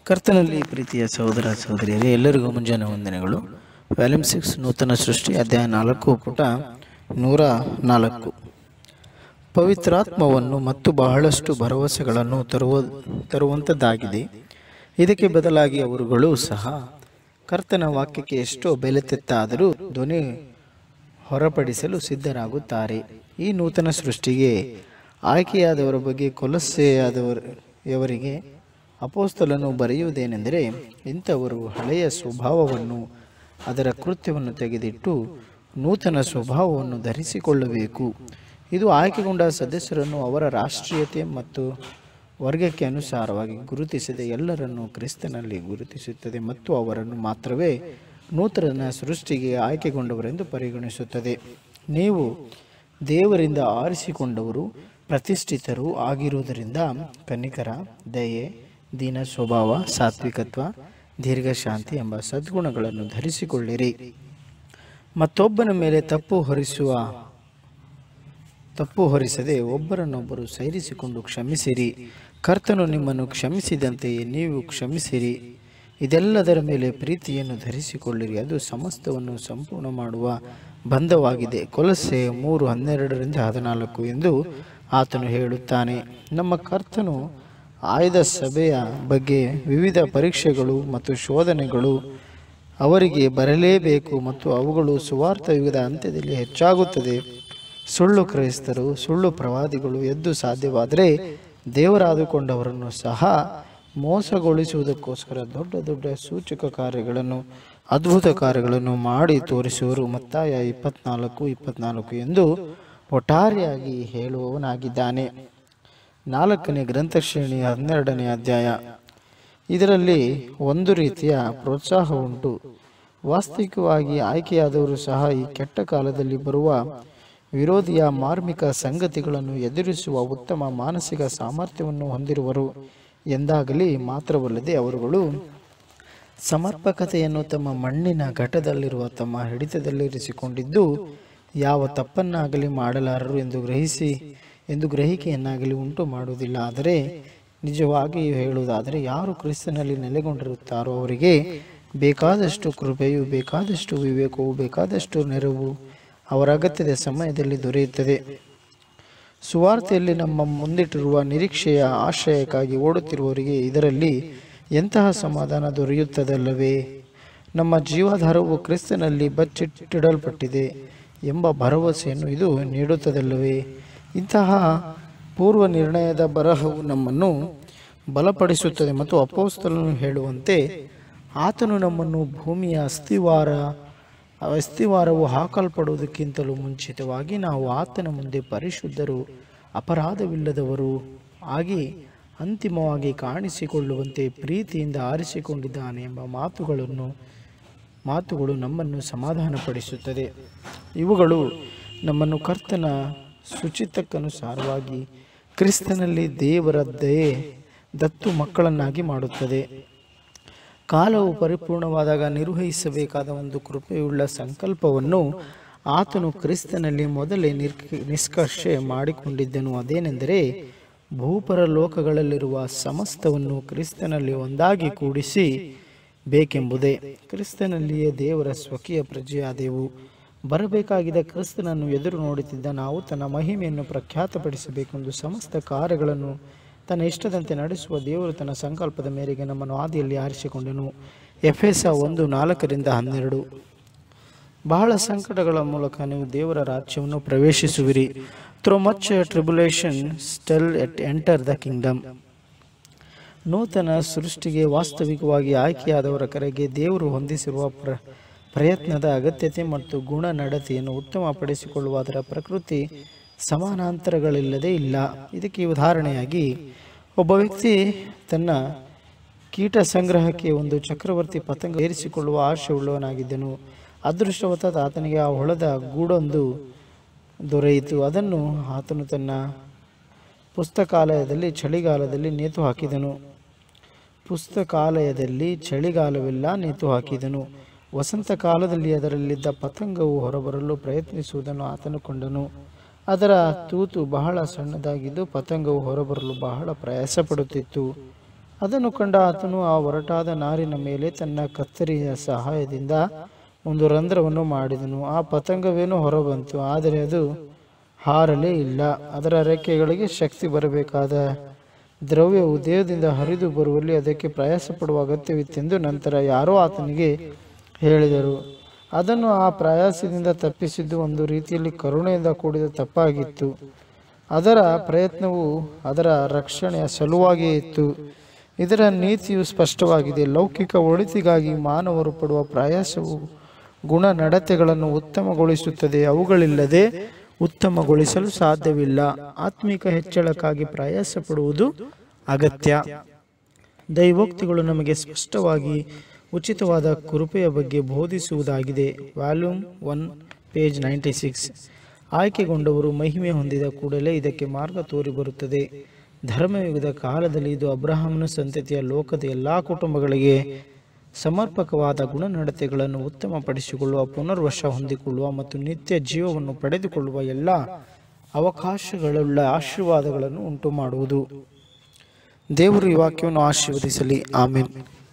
ಕರ್ತನಲ್ಲಿ ಪ್ರೀತಿಯ ಸಹೋದರ ಸಹೋದರಿಯರೇ ಎಲ್ಲರಿಗೂ ಮುಂಜಾನೆ ವಂದನೆಗಳು ವ್ಯಾಲ್ಯೂಮ್ ಸಿಕ್ಸ್ ನೂತನ ಸೃಷ್ಟಿ ಅಧ್ಯಾಯ ನಾಲ್ಕು ಪುಟ ನೂರ ನಾಲ್ಕು ಪವಿತ್ರಾತ್ಮವನ್ನು ಮತ್ತು ಬಹಳಷ್ಟು ಭರವಸೆಗಳನ್ನು ತರುವ ತರುವಂಥದ್ದಾಗಿದೆ ಇದಕ್ಕೆ ಬದಲಾಗಿ ಅವರುಗಳು ಸಹ ಕರ್ತನ ವಾಕ್ಯಕ್ಕೆ ಎಷ್ಟೋ ಬೆಲೆ ತೆತ್ತಾದರೂ ಧ್ವನಿ ಹೊರಪಡಿಸಲು ಸಿದ್ಧರಾಗುತ್ತಾರೆ ಈ ನೂತನ ಸೃಷ್ಟಿಗೆ ಆಯ್ಕೆಯಾದವರ ಬಗ್ಗೆ ಕೊಲಸೆಯಾದವರಿಗೆ ಅಪೋಸ್ತಲನು ಬರೆಯುವುದೇನೆಂದರೆ ಇಂಥವರು ಹಳೆಯ ಸ್ವಭಾವವನ್ನು ಅದರ ಕೃತ್ಯವನ್ನು ತೆಗೆದಿಟ್ಟು ನೂತನ ಸ್ವಭಾವವನ್ನು ಧರಿಸಿಕೊಳ್ಳಬೇಕು ಇದು ಆಯ್ಕೆಗೊಂಡ ಸದಸ್ಯರನ್ನು ಅವರ ರಾಷ್ಟ್ರೀಯತೆ ಮತ್ತು ವರ್ಗಕ್ಕೆ ಅನುಸಾರವಾಗಿ ಗುರುತಿಸಿದ ಎಲ್ಲರನ್ನು ಕ್ರಿಸ್ತನಲ್ಲಿ ಗುರುತಿಸುತ್ತದೆ ಮತ್ತು ಅವರನ್ನು ಮಾತ್ರವೇ ನೂತನ ಸೃಷ್ಟಿಗೆ ಆಯ್ಕೆಗೊಂಡವರೆಂದು ಪರಿಗಣಿಸುತ್ತದೆ ನೀವು ದೇವರಿಂದ ಆರಿಸಿಕೊಂಡವರು ಪ್ರತಿಷ್ಠಿತರು ಆಗಿರುವುದರಿಂದ ಕನ್ನಿಕರ ದಯೆ ದೀನ ಸ್ವಭಾವ ಸಾತ್ವಿಕತ್ವ ದೀರ್ಘಶಾಂತಿ ಎಂಬ ಸದ್ಗುಣಗಳನ್ನು ಧರಿಸಿಕೊಳ್ಳಿರಿ ಮತ್ತೊಬ್ಬನ ಮೇಲೆ ತಪ್ಪು ಹೊರಿಸುವ ತಪ್ಪು ಹೊರಿಸದೆ ಒಬ್ಬರನ್ನೊಬ್ಬರು ಸೈರಿಸಿಕೊಂಡು ಕ್ಷಮಿಸಿರಿ ಕರ್ತನು ನಿಮ್ಮನ್ನು ಕ್ಷಮಿಸಿದಂತೆಯೇ ನೀವು ಕ್ಷಮಿಸಿರಿ ಇದೆಲ್ಲದರ ಮೇಲೆ ಪ್ರೀತಿಯನ್ನು ಧರಿಸಿಕೊಳ್ಳಿರಿ ಅದು ಸಮಸ್ತವನ್ನು ಸಂಪೂರ್ಣ ಮಾಡುವ ಬಂಧವಾಗಿದೆ ಕೊಲಸೆ ಮೂರು ಹನ್ನೆರಡರಿಂದ ಹದಿನಾಲ್ಕು ಎಂದು ಆತನು ಹೇಳುತ್ತಾನೆ ನಮ್ಮ ಕರ್ತನು ಆಯ್ದ ಸಭೆಯ ಬಗ್ಗೆ ವಿವಿಧ ಪರೀಕ್ಷೆಗಳು ಮತ್ತು ಶೋಧನೆಗಳು ಅವರಿಗೆ ಬರಲೇಬೇಕು ಮತ್ತು ಅವುಗಳು ಸುವಾರ್ಥ ಯುಗದ ಅಂತ್ಯದಲ್ಲಿ ಹೆಚ್ಚಾಗುತ್ತದೆ ಸುಳ್ಳು ಕ್ರೈಸ್ತರು ಸುಳ್ಳು ಪ್ರವಾದಿಗಳು ಎದ್ದು ಸಾಧ್ಯವಾದರೆ ದೇವರಾದುಕೊಂಡವರನ್ನು ಸಹ ಮೋಸಗೊಳಿಸುವುದಕ್ಕೋಸ್ಕರ ದೊಡ್ಡ ದೊಡ್ಡ ಸೂಚಕ ಕಾರ್ಯಗಳನ್ನು ಅದ್ಭುತ ಕಾರ್ಯಗಳನ್ನು ಮಾಡಿ ತೋರಿಸುವರು ಮತ್ತಾಯ ಇಪ್ಪತ್ನಾಲ್ಕು ಇಪ್ಪತ್ನಾಲ್ಕು ಎಂದು ಒಟ್ಟಾರೆಯಾಗಿ ಹೇಳುವವನಾಗಿದ್ದಾನೆ ನಾಲ್ಕನೇ ಗ್ರಂಥಶ್ರೇಣಿ ಹನ್ನೆರಡನೇ ಅಧ್ಯಾಯ ಇದರಲ್ಲಿ ಒಂದು ರೀತಿಯ ಪ್ರೋತ್ಸಾಹ ಉಂಟು ವಾಸ್ತವಿಕವಾಗಿ ಆಯ್ಕೆಯಾದವರು ಸಹ ಈ ಕೆಟ್ಟ ಕಾಲದಲ್ಲಿ ಬರುವ ವಿರೋಧಿಯ ಮಾರ್ಮಿಕ ಸಂಗತಿಗಳನ್ನು ಎದುರಿಸುವ ಉತ್ತಮ ಮಾನಸಿಕ ಸಾಮರ್ಥ್ಯವನ್ನು ಹೊಂದಿರುವರು ಎಂದಾಗಲಿ ಮಾತ್ರವಲ್ಲದೆ ಅವರುಗಳು ಸಮರ್ಪಕತೆಯನ್ನು ತಮ್ಮ ಮಣ್ಣಿನ ಘಟದಲ್ಲಿರುವ ತಮ್ಮ ಹಿಡಿತದಲ್ಲಿರಿಸಿಕೊಂಡಿದ್ದು ಯಾವ ತಪ್ಪನ್ನಾಗಲಿ ಮಾಡಲಾರರು ಎಂದು ಗ್ರಹಿಸಿ ಎಂದು ಗ್ರಹಿಕೆಯನ್ನಾಗಲಿ ಉಂಟು ಮಾಡುವುದಿಲ್ಲ ಆದರೆ ನಿಜವಾಗಿಯೂ ಹೇಳುವುದಾದರೆ ಯಾರು ಕ್ರಿಸ್ತನಲ್ಲಿ ನೆಲೆಗೊಂಡಿರುತ್ತಾರೋ ಅವರಿಗೆ ಬೇಕಾದಷ್ಟು ಕೃಪೆಯು ಬೇಕಾದಷ್ಟು ವಿವೇಕವು ಬೇಕಾದಷ್ಟು ನೆರವು ಅವರ ಅಗತ್ಯದ ಸಮಯದಲ್ಲಿ ದೊರೆಯುತ್ತದೆ ಸುವಾರ್ತೆಯಲ್ಲಿ ನಮ್ಮ ಮುಂದಿಟ್ಟಿರುವ ನಿರೀಕ್ಷೆಯ ಆಶ್ರಯಕ್ಕಾಗಿ ಓಡುತ್ತಿರುವವರಿಗೆ ಇದರಲ್ಲಿ ಎಂತಹ ಸಮಾಧಾನ ದೊರೆಯುತ್ತದಲ್ಲವೇ ನಮ್ಮ ಜೀವಾಧಾರವು ಕ್ರಿಸ್ತನಲ್ಲಿ ಬಚ್ಚಿಟ್ಟಿಡಲ್ಪಟ್ಟಿದೆ ಎಂಬ ಭರವಸೆಯನ್ನು ಇದು ನೀಡುತ್ತದಲ್ಲವೇ ಇಂತಹ ಪೂರ್ವ ನಿರ್ಣಯದ ಬರಹವು ನಮ್ಮನ್ನು ಬಲಪಡಿಸುತ್ತದೆ ಮತ್ತು ಅಪೋಸ್ತಲನು ಹೇಳುವಂತೆ ಆತನು ನಮ್ಮನ್ನು ಭೂಮಿಯ ಅಸ್ಥಿವಾರ ಅಸ್ಥಿವಾರವು ಹಾಕಲ್ಪಡುವುದಕ್ಕಿಂತಲೂ ಮುಂಚಿತವಾಗಿ ನಾವು ಆತನ ಮುಂದೆ ಪರಿಶುದ್ಧರು ಅಪರಾಧವಿಲ್ಲದವರು ಆಗಿ ಅಂತಿಮವಾಗಿ ಕಾಣಿಸಿಕೊಳ್ಳುವಂತೆ ಪ್ರೀತಿಯಿಂದ ಆರಿಸಿಕೊಂಡಿದ್ದಾನೆ ಎಂಬ ಮಾತುಗಳನ್ನು ಮಾತುಗಳು ನಮ್ಮನ್ನು ಸಮಾಧಾನಪಡಿಸುತ್ತದೆ ಇವುಗಳು ನಮ್ಮನ್ನು ಕರ್ತನ ಶುಚಿತಕ್ಕನುಸಾರವಾಗಿ ಕ್ರಿಸ್ತನಲ್ಲಿ ದೇವರ ದಯೆ ದತ್ತು ಮಕ್ಕಳನ್ನಾಗಿ ಮಾಡುತ್ತದೆ ಕಾಲವು ಪರಿಪೂರ್ಣವಾದಾಗ ನಿರ್ವಹಿಸಬೇಕಾದ ಒಂದು ಕೃಪೆಯುಳ್ಳ ಸಂಕಲ್ಪವನ್ನು ಆತನು ಕ್ರಿಸ್ತನಲ್ಲಿ ಮೊದಲೇ ನಿರ್ ನಿಷ್ಕರ್ಷೆ ಮಾಡಿಕೊಂಡಿದ್ದನು ಅದೇನೆಂದರೆ ಭೂಪರ ಲೋಕಗಳಲ್ಲಿರುವ ಸಮಸ್ತವನ್ನು ಕ್ರಿಸ್ತನಲ್ಲಿ ಒಂದಾಗಿ ಕೂಡಿಸಿ ಬೇಕೆಂಬುದೇ ಕ್ರಿಸ್ತನಲ್ಲಿಯೇ ದೇವರ ಸ್ವಕೀಯ ಪ್ರಜೆಯಾದೆವು ಬರಬೇಕಾಗಿದ್ದ ಕ್ರಿಸ್ತನನ್ನು ಎದುರು ನೋಡುತ್ತಿದ್ದ ನಾವು ತನ್ನ ಮಹಿಮೆಯನ್ನು ಪ್ರಖ್ಯಾತಪಡಿಸಬೇಕೆಂದು ಸಮಸ್ತ ಕಾರ್ಯಗಳನ್ನು ತನ್ನ ಇಷ್ಟದಂತೆ ನಡೆಸುವ ದೇವರು ತನ್ನ ಸಂಕಲ್ಪದ ಮೇರೆಗೆ ನಮ್ಮನ್ನು ಆದಿಯಲ್ಲಿ ಆರಿಸಿಕೊಂಡನು ಎಫೆಸ ಒಂದು ನಾಲ್ಕರಿಂದ ಹನ್ನೆರಡು ಬಹಳ ಸಂಕಟಗಳ ಮೂಲಕ ನೀವು ದೇವರ ರಾಜ್ಯವನ್ನು ಪ್ರವೇಶಿಸುವಿರಿ through much tribulation still at enter the kingdom ನೂತನ ಸೃಷ್ಟಿಗೆ ವಾಸ್ತವಿಕವಾಗಿ ಆಯ್ಕೆಯಾದವರ ಕರೆಗೆ ದೇವರು ಹೊಂದಿಸಿರುವ ಪ್ರ ಪ್ರಯತ್ನದ ಅಗತ್ಯತೆ ಮತ್ತು ಗುಣ ನಡತೆಯನ್ನು ಉತ್ತಮಪಡಿಸಿಕೊಳ್ಳುವ ಅದರ ಪ್ರಕೃತಿ ಸಮಾನಾಂತರಗಳಿಲ್ಲದೆ ಇಲ್ಲ ಇದಕ್ಕೆ ಉದಾಹರಣೆಯಾಗಿ ಒಬ್ಬ ವ್ಯಕ್ತಿ ತನ್ನ ಕೀಟ ಸಂಗ್ರಹಕ್ಕೆ ಒಂದು ಚಕ್ರವರ್ತಿ ಪತಂಗ ಏರಿಸಿಕೊಳ್ಳುವ ಆಶೆ ಉಳ್ಳವನಾಗಿದ್ದನು ಅದೃಷ್ಟವತ್ತಾದ ಆತನಿಗೆ ಆ ಹೊಳದ ಗೂಡೊಂದು ದೊರೆಯಿತು ಅದನ್ನು ಆತನು ತನ್ನ ಪುಸ್ತಕಾಲಯದಲ್ಲಿ ಚಳಿಗಾಲದಲ್ಲಿ ನೇತು ಹಾಕಿದನು ಪುಸ್ತಕಾಲಯದಲ್ಲಿ ಚಳಿಗಾಲವೆಲ್ಲ ನೇತು ಹಾಕಿದನು ವಸಂತ ಕಾಲದಲ್ಲಿ ಅದರಲ್ಲಿದ್ದ ಪತಂಗವು ಹೊರಬರಲು ಪ್ರಯತ್ನಿಸುವುದನ್ನು ಆತನು ಕೊಂಡನು ಅದರ ತೂತು ಬಹಳ ಸಣ್ಣದಾಗಿದ್ದು ಪತಂಗವು ಹೊರಬರಲು ಬಹಳ ಪ್ರಯಾಸ ಪಡುತ್ತಿತ್ತು ಅದನ್ನು ಕಂಡ ಆತನು ಆ ಒರಟಾದ ನಾರಿನ ಮೇಲೆ ತನ್ನ ಕತ್ತರಿಯ ಸಹಾಯದಿಂದ ಒಂದು ರಂಧ್ರವನ್ನು ಮಾಡಿದನು ಆ ಪತಂಗವೇನೋ ಹೊರಬಂತು ಆದರೆ ಅದು ಹಾರಲೇ ಇಲ್ಲ ಅದರ ರೆಕ್ಕೆಗಳಿಗೆ ಶಕ್ತಿ ಬರಬೇಕಾದ ದ್ರವ್ಯವು ದೇಹದಿಂದ ಹರಿದು ಬರುವಲ್ಲಿ ಅದಕ್ಕೆ ಪ್ರಯಾಸ ಪಡುವ ಅಗತ್ಯವಿತ್ತೆಂದು ನಂತರ ಯಾರೋ ಆತನಿಗೆ ಹೇಳಿದರು ಅದನ್ನು ಆ ಪ್ರಯಾಸದಿಂದ ತಪ್ಪಿಸಿದ್ದು ಒಂದು ರೀತಿಯಲ್ಲಿ ಕರುಣೆಯಿಂದ ಕೂಡಿದ ತಪ್ಪಾಗಿತ್ತು ಅದರ ಪ್ರಯತ್ನವು ಅದರ ರಕ್ಷಣೆಯ ಸಲುವಾಗಿಯೇ ಇತ್ತು ಇದರ ನೀತಿಯು ಸ್ಪಷ್ಟವಾಗಿದೆ ಲೌಕಿಕ ಒಳಿತಿಗಾಗಿ ಮಾನವರು ಪಡುವ ಪ್ರಯಾಸವು ಗುಣ ನಡತೆಗಳನ್ನು ಉತ್ತಮಗೊಳಿಸುತ್ತದೆ ಅವುಗಳಿಲ್ಲದೆ ಉತ್ತಮಗೊಳಿಸಲು ಸಾಧ್ಯವಿಲ್ಲ ಆತ್ಮಿಕ ಹೆಚ್ಚಳಕ್ಕಾಗಿ ಪ್ರಯಾಸ ಪಡುವುದು ಅಗತ್ಯ ದೈವೋಕ್ತಿಗಳು ನಮಗೆ ಸ್ಪಷ್ಟವಾಗಿ ಉಚಿತವಾದ ಕೃಪೆಯ ಬಗ್ಗೆ ಬೋಧಿಸುವುದಾಗಿದೆ volume one page ninety six ಆಯ್ಕೆಗೊಂಡವರು ಮಹಿಮೆ ಹೊಂದಿದ ಕೂಡಲೇ ಇದಕ್ಕೆ ಮಾರ್ಗ ತೋರಿ ಬರುತ್ತದೆ ಧರ್ಮಯುಗದ ಕಾಲದಲ್ಲಿ ಇದು ಅಬ್ರಹಾಮನ ಸಂತತಿಯ ಲೋಕದ ಎಲ್ಲ ಕುಟುಂಬಗಳಿಗೆ ಸಮರ್ಪಕವಾದ ಗುಣನಡತೆಗಳನ್ನು ಉತ್ತಮಪಡಿಸಿಕೊಳ್ಳುವ ಪುನರ್ವಶ ಹೊಂದಿಕೊಳ್ಳುವ ಮತ್ತು ನಿತ್ಯ ಜೀವವನ್ನು ಪಡೆದುಕೊಳ್ಳುವ ಎಲ್ಲ ಅವಕಾಶಗಳುಳ್ಳ ಆಶೀರ್ವಾದಗಳನ್ನು ಉಂಟು ಮಾಡುವುದು ದೇವರು ಈ ವಾಕ್ಯವನ್ನು ಆಶೀರ್ವದಿಸಲಿ ಆಮೇಲೆ